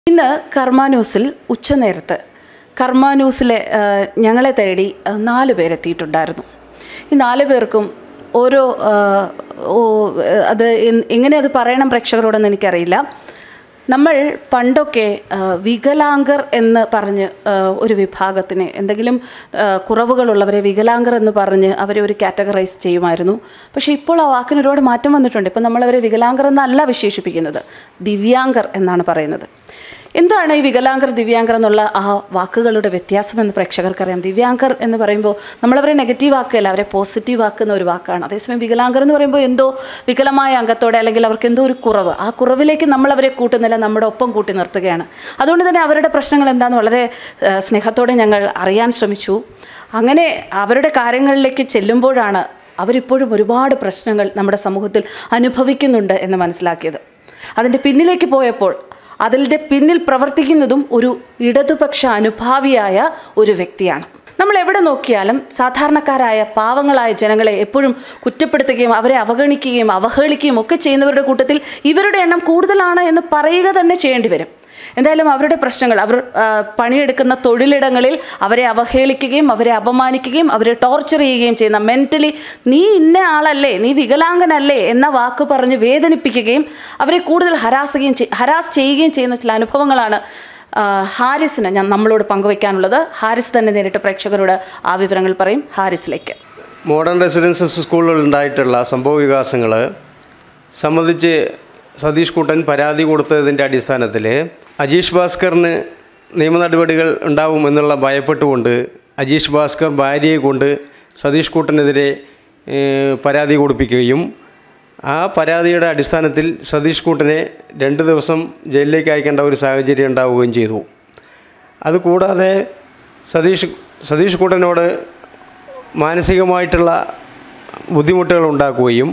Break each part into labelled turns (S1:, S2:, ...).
S1: ഇന്ന് കർമ്മ ന്യൂസിൽ ഉച്ചനേരത്ത് കർമ്മ ന്യൂസിലെ ആ, ഞങ്ങളെ തേടി ആ, നാല് പേരെത്തിയിട്ടുണ്ടായിരുന്നു ഈ നാല് പേർക്കും ഓരോ ആ, ഓ, അത് എൻ- എങ്ങനെ അത് പറയണം പ്രേക്ഷകരോടെന്ന് എനിക്കറിയില്ല നമ്മൾ പണ്ടൊക്കെ ആ, വികലാംഗർ എന്ന് പറഞ്ഞ് ആ, ഒരു വിഭാഗത്തിനെ എന്തെങ്കിലും ആ, കുറവുകളുള്ളവരെ വികലാംഗർ എന്ന് പറഞ്ഞ് അവരെ ഒരു കാറ്റഗറൈസ് ചെയ്യുമായിരുന്നു പക്ഷേ ഇപ്പോൾ ആ വാക്കിന് ഒരുപാട് മാറ്റം വന്നിട്ടുണ്ട് ഇപ്പം നമ്മളവരെ വികലാംഗർ എന്നല്ല വിശേഷിപ്പിക്കുന്നത് ദിവ്യാംഗർ എന്നാണ് പറയുന്നത് എന്താണ് ഈ വികലാംഗർ ദിവ്യാംഗർ എന്നുള്ള ആ വാക്കുകളുടെ വ്യത്യാസം എന്ന് പ്രേക്ഷകർക്കറിയാം ദിവ്യാംഗർ എന്ന് പറയുമ്പോൾ നമ്മളവരെ നെഗറ്റീവ് ആക്കുകയല്ല അവരെ പോസിറ്റീവ് ആക്കുന്ന ഒരു വാക്കാണ് അതേസമയം വികലാംഗർ എന്ന് പറയുമ്പോൾ എന്തോ വികലമായ അംഗത്തോടെ അല്ലെങ്കിൽ അവർക്ക് എന്തോ ഒരു കുറവ് ആ കുറവിലേക്ക് നമ്മൾ അവരെ കൂട്ടുന്നില്ല നമ്മുടെ ഒപ്പം കൂട്ടി നിർത്തുകയാണ് അതുകൊണ്ട് തന്നെ അവരുടെ പ്രശ്നങ്ങൾ എന്താണെന്ന് വളരെ ആ, സ്നേഹത്തോടെ ഞങ്ങൾ അറിയാൻ ശ്രമിച്ചു അങ്ങനെ അവരുടെ കാര്യങ്ങളിലേക്ക് ചെല്ലുമ്പോഴാണ് അവരിപ്പോഴും ഒരുപാട് പ്രശ്നങ്ങൾ നമ്മുടെ സമൂഹത്തിൽ അനുഭവിക്കുന്നുണ്ട് എന്ന് മനസ്സിലാക്കിയത് അതിൻ്റെ പിന്നിലേക്ക് പോയപ്പോൾ അതിൻ്റെ പിന്നിൽ പ്രവർത്തിക്കുന്നതും ഒരു ഇടതുപക്ഷ അനുഭാവിയായ ഒരു വ്യക്തിയാണ് നമ്മൾ എവിടെ നോക്കിയാലും സാധാരണക്കാരായ പാവങ്ങളായ ജനങ്ങളെ എപ്പോഴും കുറ്റപ്പെടുത്തുകയും അവരെ അവഗണിക്കുകയും അവഹേളിക്കുകയും ഒക്കെ ചെയ്യുന്നവരുടെ കൂട്ടത്തിൽ ഇവരുടെ എണ്ണം കൂടുതലാണ് എന്ന് പറയുക തന്നെ ചെയ്യേണ്ടി വരും എന്തായാലും അവരുടെ പ്രശ്നങ്ങൾ അവർ ആ, പണിയെടുക്കുന്ന തൊഴിലിടങ്ങളിൽ അവരെ അവഹേളിക്കുകയും അവരെ അപമാനിക്കുകയും അവരെ ടോർച്ചർ ചെയ്യുകയും ചെയ്യുന്ന മെൻ്റലി നീ ഇന്ന ആളല്ലേ നീ വികലാംഗനല്ലേ എന്ന വാക്ക് പറഞ്ഞ് വേദനിപ്പിക്കുകയും അവരെ കൂടുതൽ ഹരാസുകയും ചെയ്- ഹരാസ് ചെയ്യുകയും ചെയ്യുന്ന ചില അനുഭവങ്ങളാണ് ആ, ഹാരിസിന് ഞാൻ നമ്മളോട് പങ്കുവയ്ക്കാനുള്ളത് ഹാരിസ് തന്നെ നേരിട്ട് പ്രേക്ഷകരോട് ആ വിവരങ്ങൾ പറയും ഹാരിസിലേക്ക്
S2: മോഡേൺ റെസിഡൻസസ് സ്കൂളുകളിൽ ഉണ്ടായിട്ടുള്ള സംഭവ വികാസങ്ങൾ സംബന്ധിച്ച് സതീഷ് കുട്ടൻ പരാതി കൊടുത്തതിൻ്റെ അടിസ്ഥാനത്തിൽ അജീഷ് ഭാസ്കറിന് നിയമ നടപടികൾ ഉണ്ടാവും എന്നുള്ള ഭയപ്പെട്ടുകൊണ്ട് അജീഷ് ഭാസ്കർ ഭാര്യയെ കൊണ്ട് സതീഷ് കുട്ടനെതിരെ ഏഹ്, പരാതി കൊടുപ്പിക്കുകയും ആ പരാതിയുടെ അടിസ്ഥാനത്തിൽ സതീഷ് കുട്ടനെ രണ്ട് ദിവസം ജയിലിലേക്ക് അയക്കേണ്ട ഒരു സാഹചര്യം ഉണ്ടാവുകയും ചെയ്തു അതുകൂടാതെ സതീഷ് സതീഷ് കുട്ടനോട് മാനസികമായിട്ടുള്ള ബുദ്ധിമുട്ടുകൾ ഉണ്ടാക്കുകയും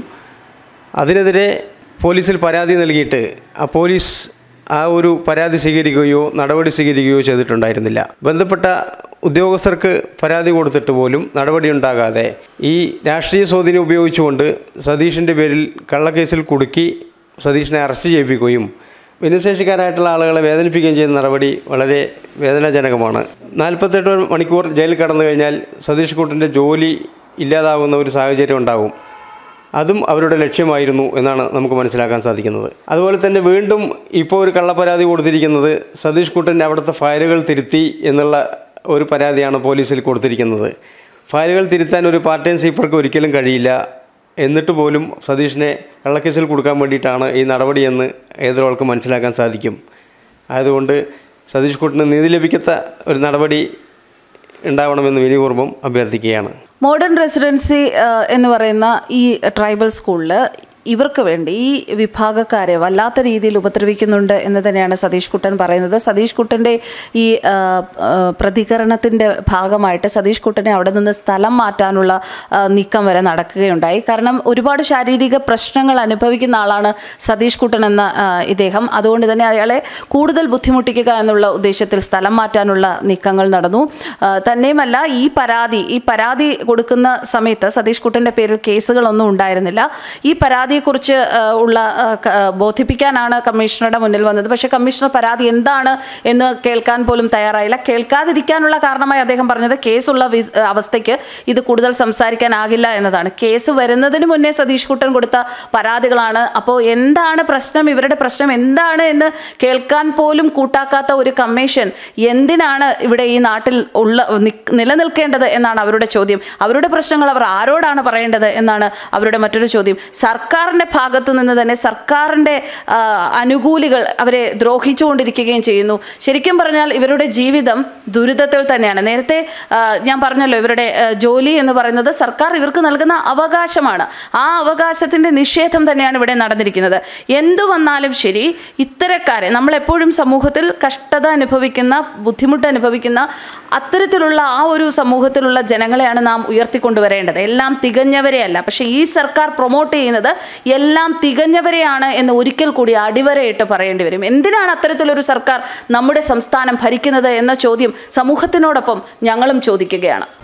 S2: അതിനെതിരെ പോലീസിൽ പരാതി നൽകിയിട്ട് ആ പോലീസ് ആ ഒരു പരാതി സ്വീകരിക്കുകയോ നടപടി സ്വീകരിക്കുകയോ ചെയ്തിട്ടുണ്ടായിരുന്നില്ല ബന്ധപ്പെട്ട ഉദ്യോഗസ്ഥർക്ക് പരാതി കൊടുത്തിട്ട് പോലും നടപടി ഉണ്ടാകാതെ ഈ രാഷ്ട്രീയ സ്വാധീനം ഉപയോഗിച്ചുകൊണ്ട് സതീഷിൻ്റെ പേരിൽ കള്ളക്കേസിൽ കുടുക്കി സതീഷിനെ അറസ്റ്റ് ചെയ്യിപ്പിക്കുകയും ഭിന്നശേഷിക്കാരായിട്ടുള്ള ആളുകളെ വേദനിപ്പിക്കുകയും ചെയ്യുന്ന നടപടി വളരെ വേദനാജനകമാണ് നാൽപ്പത്തെട്ട് മണിക്കൂർ ജയിലിൽ കടന്നു കഴിഞ്ഞാൽ സതീഷ് കുട്ടൻ്റെ ജോലി ഇല്ലാതാകുന്ന ഒരു സാഹചര്യം ഉണ്ടാകും അതും അവരുടെ ലക്ഷ്യമായിരുന്നു എന്നാണ് നമുക്ക് മനസ്സിലാക്കാൻ സാധിക്കുന്നത് അതുപോലെ തന്നെ വീണ്ടും ഇപ്പോൾ ഒരു കള്ളപ്പരാതി കൊടുത്തിരിക്കുന്നത് സതീഷ് കുട്ടൻ അവിടുത്തെ ഫയലുകൾ തിരുത്തി എന്നുള്ള ഒരു പരാതിയാണ് പോലീസിൽ കൊടുത്തിരിക്കുന്നത് ഫയലുകൾ തിരുത്താൻ ഒരു പാർട്ട് ടൈം സീപ്പർക്ക് ഒരിക്കലും കഴിയില്ല എന്നിട്ട് പോലും സതീഷിനെ കള്ളക്കേസിൽ കൊടുക്കാൻ വേണ്ടിയിട്ടാണ് ഈ നടപടിയെന്ന് ഏതൊരാൾക്കും മനസ്സിലാക്കാൻ സാധിക്കും ആയതുകൊണ്ട് സതീഷ് കുട്ടന് നീതി ലഭിക്കത്ത ഒരു നടപടി ഉണ്ടാവണമെന്ന് വിനിപൂർവ്വം അഭ്യർത്ഥിക്കുകയാണ്
S1: മോഡേൺ റെസിഡൻസി ആ, എന്ന് പറയുന്ന ഈ ട്രൈബൽ സ്കൂളിൽ ഇവർക്ക് വേണ്ടി ഈ വിഭാഗക്കാരെ വല്ലാത്ത രീതിയിൽ ഉപദ്രവിക്കുന്നുണ്ട് എന്ന് തന്നെയാണ് സതീഷ് കുട്ടൻ പറയുന്നത് സതീഷ് കുട്ടൻ്റെ ഈ ആ, ആ, പ്രതികരണത്തിൻ്റെ ഭാഗമായിട്ട് സതീഷ് കുട്ടനെ അവിടെ നിന്ന് സ്ഥലം മാറ്റാനുള്ള ആ, നീക്കം വരെ നടക്കുകയുണ്ടായി കാരണം ഒരുപാട് ശാരീരിക പ്രശ്നങ്ങൾ അനുഭവിക്കുന്ന ആളാണ് സതീഷ് കുട്ടൻ എന്ന ആ, ഇദ്ദേഹം അതുകൊണ്ട് തന്നെ അയാളെ കൂടുതൽ ബുദ്ധിമുട്ടിക്കുക എന്നുള്ള ഉദ്ദേശത്തിൽ സ്ഥലം മാറ്റാനുള്ള നീക്കങ്ങൾ നടന്നു ആ, തന്നെയുമല്ല ഈ പരാതി ഈ പരാതി കൊടുക്കുന്ന സമയത്ത് സതീഷ് കുട്ടൻ്റെ പേരിൽ കേസുകളൊന്നും ഉണ്ടായിരുന്നില്ല ഈ പരാതിയെക്കുറിച്ച് ആ, ഉള്ള ആ, ക- ആ, ബോധിപ്പിക്കാനാണ് കമ്മീഷണറുടെ മുന്നിൽ വന്നത് പക്ഷേ കമ്മീഷണർ പരാതി എന്താണ് എന്ന് കേൾക്കാൻ പോലും തയ്യാറായില്ല കേൾക്കാതിരിക്കാനുള്ള കാരണമായി അദ്ദേഹം പറഞ്ഞത് കേസുള്ള വിസ്- അവസ്ഥയ്ക്ക് ഇത് കൂടുതൽ സംസാരിക്കാനാകില്ല എന്നതാണ് കേസ് വരുന്നതിന് മുന്നേ സതീഷ് കുട്ടൻ കൊടുത്ത പരാതികളാണ് അപ്പോൾ എന്താണ് പ്രശ്നം ഇവരുടെ പ്രശ്നം എന്താണ് എന്ന് കേൾക്കാൻ പോലും കൂട്ടാക്കാത്ത ഒരു കമ്മീഷൻ എന്തിനാണ് ഇവിടെ ഈ നാട്ടിൽ ഉള്ള നിക്ക് നിലനിൽക്കേണ്ടത് എന്നാണ് അവരുടെ ചോദ്യം അവരുടെ പ്രശ്നങ്ങൾ അവർ ആരോടാണ് പറയേണ്ടത് എന്നാണ് അവരുടെ മറ്റൊരു ചോദ്യം സർക്കാരിൻ്റെ ഭാഗത്തു നിന്ന് തന്നെ സർക്കാരിൻ്റെ ആ, അനുകൂലികൾ അവരെ ദ്രോഹിച്ചുകൊണ്ടിരിക്കുകയും ചെയ്യുന്നു ശരിക്കും പറഞ്ഞാൽ ഇവരുടെ ജീവിതം ദുരിതത്തിൽ തന്നെയാണ് നേരത്തെ ആ, ഞാൻ പറഞ്ഞല്ലോ ഇവരുടെ ആ, ജോലി എന്ന് പറയുന്നത് സർക്കാർ ഇവർക്ക് നൽകുന്ന അവകാശമാണ് ആ അവകാശത്തിൻ്റെ നിഷേധം തന്നെയാണ് ഇവിടെ നടന്നിരിക്കുന്നത് എന്തു വന്നാലും ശരി ഇത്തരക്കാരെ നമ്മളെപ്പോഴും സമൂഹത്തിൽ കഷ്ടത അനുഭവിക്കുന്ന ബുദ്ധിമുട്ട് അനുഭവിക്കുന്ന അത്തരത്തിലുള്ള ആ ഒരു സമൂഹത്തിലുള്ള ജനങ്ങളെയാണ് നാം ഉയർത്തിക്കൊണ്ടുവരേണ്ടത് എല്ലാം തികഞ്ഞവരെയല്ല പക്ഷേ ഈ സർക്കാർ പ്രൊമോട്ട് ചെയ്യുന്നത് എല്ലാം തികഞ്ഞവരെയാണ് എന്ന് ഒരിക്കൽ കൂടി അടിവരയിട്ട് പറയേണ്ടി വരും എന്തിനാണ് അത്തരത്തിലൊരു സർക്കാർ നമ്മുടെ സംസ്ഥാനം ഭരിക്കുന്നത് എന്ന ചോദ്യം സമൂഹത്തിനോടൊപ്പം ഞങ്ങളും ചോദിക്കുകയാണ്